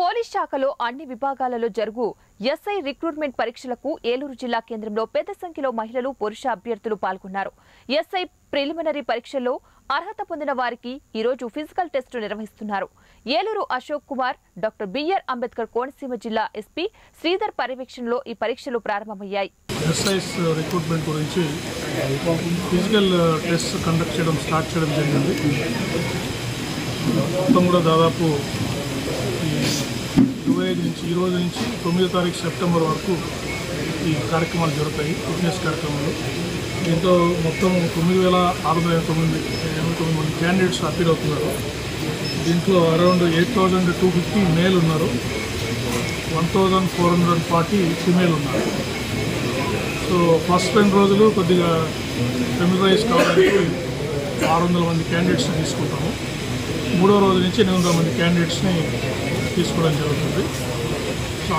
police శాఖలో అన్ని విభాగాలలో జరుగు ఎస్ఐ రిక్రూట్మెంట్ పరీక్షలకు ఏలూరు జిల్లా కేంద్రంలో పెద్ద సంఖ్యలో మహిళలు పురుష అభ్యర్థులు పాల్గొన్నారు ఎస్ఐ ప్రిలిమినరీ పరీక్షల్లో అర్హత పొందిన వారికి ఈరోజు ఫిజికల్ టెస్టు నిర్వహిస్తున్నారు ఏలూరు అశోక్ కుమార్ డాక్టర్ బిఆర్ అంబేద్కర్ కోనసీమ జిల్లా ఎస్పీ శ్రీధర్ పర్యవేక్షణలో ఈ పరీక్షలు ప్రారంభమయ్యాయి ఎస్ఐస్ రిక్రూట్మెంట్ గురించి ఫిజికల్ టెస్ట్ కండక్ట్ చేయడం స్టార్ట్ చేయడం జరిగింది మొత్తం కూడా దాదాపు ఈ ఇరవై ఐదు నుంచి ఈ రోజు నుంచి తొమ్మిదో తారీఖు సెప్టెంబర్ వరకు ఈ కార్యక్రమాలు జరుగుతాయి ఫిట్నెస్ కార్యక్రమాలు దీంతో మొత్తం తొమ్మిది వేల ఆరు వందల ఎనభై తొమ్మిది ఎనభై తొమ్మిది మంది క్యాండిడేట్స్ అపీల్ అవుతున్నారు దీంట్లో around eight thousand two fifty male ఉన్నారు one thousand four hundred and forty female ఉన్నారు సో ఫస్ట్ రెండు రోజులు కొద్దిగా ఫెమిలరైజ్ కావడానికి ఆరు వందల మంది క్యాండిడేట్స్ని తీసుకుంటాము మూడో రోజు నుంచి ఎనిమిది వందల మంది క్యాండిడేట్స్ని తీసుకోవడం జరుగుతుంది